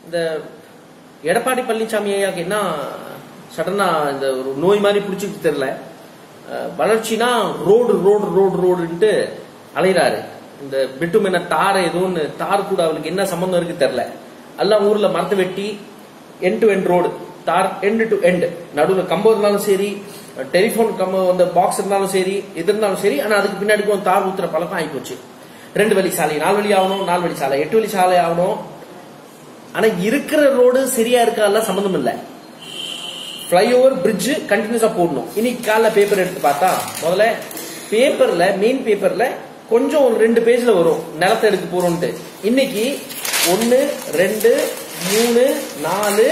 இந்த எடப்பாடி பழனிசாமி ஐயாக்கு என்ன சடனா இந்த ஒரு நோய் மாதிரி பிடிச்சிட்டு தெரியல அஹ், வளர்ச்சினா ரோடு ரோடு ரோடு ரோடுன்ட்டு அலைகிறாரு இந்த பிட்டுமென தார் எதுவும் தார் கூட அவளுக்கு என்ன சம்பந்தம் இருக்கு தெரியல எல்லாம் ஊர்ல மரத்தை வெட்டி எண்ட் டு எண்ட் ரோடு தார் எண்ட் டு எண்ட் நடுவில் கம்பம் இருந்தாலும் சரி டெலிபோன் கம்பம் அந்த பாக்ஸ் இருந்தாலும் சரி எது இருந்தாலும் சரி ஆனா அதுக்கு பின்னாடி கொஞ்சம் தார் ஊத்துற பழக்கம் ஆயிப்போச்சு ரெண்டு வழி சாலை நாலு வழி ஆகணும் நாலு வழி சாலை எட்டு வழி சாலை ஆகணும் ஆனா இருக்கிற ரோடு சரியா இருக்கா சம்பந்தம் இல்ல ஃபிளைஓவர் பிரிட்ஜ் கண்டினியூஸா போடணும் இன்னைக்கு காலைல பேப்பர் எடுத்து பார்த்தா முதல்ல பேப்பர்ல மெயின் பேப்பர்ல கொஞ்சம் ஒரு ரெண்டு பேஜ்ல வரும் நிலத்தை எடுக்க போறோம்ட்டு இன்னைக்கு ஒன்னு ரெண்டு மூணு நாலு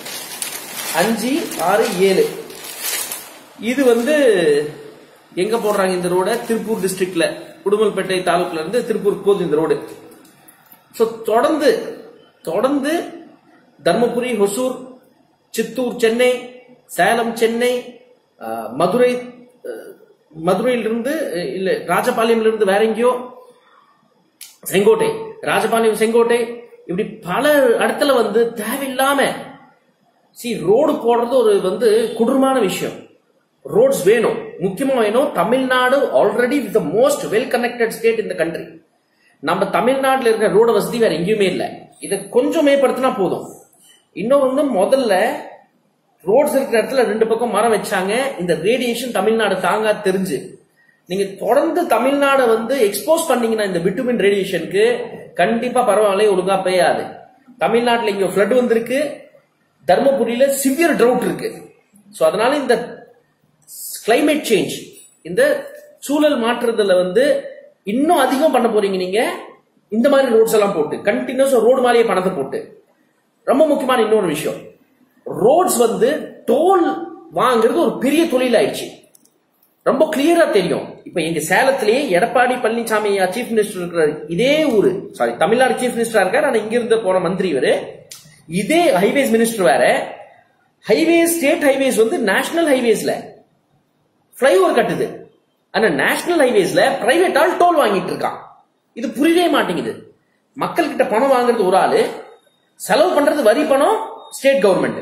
அஞ்சு ஆறு ஏழு இது வந்து எங்க போடுறாங்க இந்த ரோட திருப்பூர் டிஸ்ட்ரிக்ட்ல உடுமல்பேட்டை தாலுக்குல இருந்து திருப்பூர் போகுது இந்த ரோடு ஸோ தொடர்ந்து தொடர்ந்து தர்மபுரி ஹொசூர் சித்தூர் சென்னை சேலம் சென்னை அஹ், மதுரை அஹ், மதுரையிலிருந்து அஹ், இல்ல ராஜபாளையம்ல இருந்து வேற எங்கேயோ செங்கோட்டை ராஜபாளையம் செங்கோட்டை இப்படி பல இடத்துல வந்து தேவையில்லாம சி ரோடு போடுறது ஒரு வந்து கொடூரமான விஷயம் ரோட்ஸ் வேணும் முக்கியமா வேணும் Tamil Nadu already the most well connected state இந்த கண்ட்ரி நம்ம தமிழ்நாட்டில் இருக்கிற ரோடு வசதி வேற எங்கேயுமே இல்லை இதை கொஞ்சம் மேம்படுத்தினா போதும் இன்னொரு முதல்ல ரோட்ஸ் இருக்கிற இடத்துல ரெண்டு பக்கம் மரம் வச்சாங்க இந்த ரேடியேஷன் தமிழ்நாடு தாங்கா தெரிஞ்சு நீங்க தொடர்ந்து தமிழ்நாடை வந்து எக்ஸ்போஸ் பண்ணீங்கன்னா இந்த விட்டமின் ரேடியேஷனுக்கு கண்டிப்பா பரவாயில்ல ஒழுங்கா பெய்யாது தமிழ்நாட்டில் இங்க ஃப்ளட் வந்திருக்கு தர்மபுரியில சிவியர் ட்ரவுட் இருக்கு ஸோ அதனால இந்த கிளைமேட் சேஞ்ச் இந்த சூழல் மாற்றுறதுல வந்து இன்னும் அதிகம் பண்ண போறீங்க நீங்க இந்த மாதிரி ரோட்ஸ் எல்லாம் போட்டு கண்டினியூஸ் ரோடு மாதிரியே பணத்தை போட்டு ரொம்ப முக்கியமான இன்னொரு விஷயம் ரோட்ஸ் வந்து டோல் வாங்குறது ஒரு பெரிய தொழில் ஆயிடுச்சு ரொம்ப கிளியரா தெரியும் இப்ப எங்க சேலத்திலேயே எடப்பாடி பழனிசாமி சீஃப் மினிஸ்டர் இருக்கிற இதே ஊரு சாரி தமிழ்நாடு சீஃப் மினிஸ்டரா இருக்காரு ஆனா இங்க இருந்து போன மந்திரி இவரு இதே ஹைவேஸ் மினிஸ்டர் வேற ஹைவேஸ் ஸ்டேட் ஹைவேஸ் வந்து நேஷனல் ஹைவேஸ்ல ஃபிளைஓவர் கட்டுது ஆனா நேஷனல் ஹைவேஸ்ல பிரைவேட் ஆள் டோல் வாங்கிட்டு இருக்கான் இது புரியவே மாட்டேங்குது மக்கள் கிட்ட பணம் வாங்குறது ஒரு ஆளு செலவு பண்றது வரி பணம் ஸ்டேட் கவர்மெண்ட்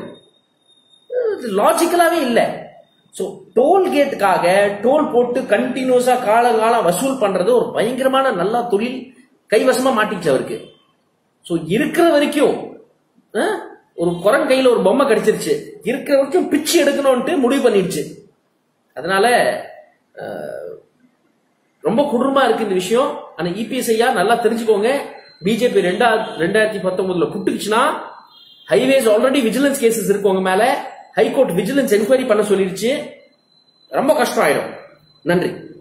லாஜிக்கலாவே இல்ல ஸோ டோல் கேட்டுக்காக டோல் போட்டு கண்டினியூஸா காலங்காலம் வசூல் பண்றது ஒரு பயங்கரமான நல்ல தொழில் கைவசமா மாட்டிச்சு அவருக்கு ஸோ இருக்கிற வரைக்கும் அஹ், ஒரு குரன் கையில ஒரு பொம்மை கிடைச்சிருச்சு இருக்கிற வரைக்கும் பிச்சு எடுக்கணும்ட்டு முடிவு பண்ணிடுச்சு அதனால அஹ், ரொம்ப கொடூரமா இருக்கு இந்த விஷயம் ஆனா இபிஎஸ் ஐயா நல்லா தெரிஞ்சுக்கோங்க பிஜேபி ரெண்டா ரெண்டாயிரத்தி பத்தொன்பதுல புட்டுக்குச்சுன்னா ஹைவேஸ் ஆல்ரெடி விஜிலன்ஸ் கேசஸ் இருக்கு உங்க மேல ஹைகோர்ட் விஜிலன்ஸ் என்கொயரி பண்ண சொல்லிருச்சு ரொம்ப கஷ்டம் ஆயிடும் நன்றி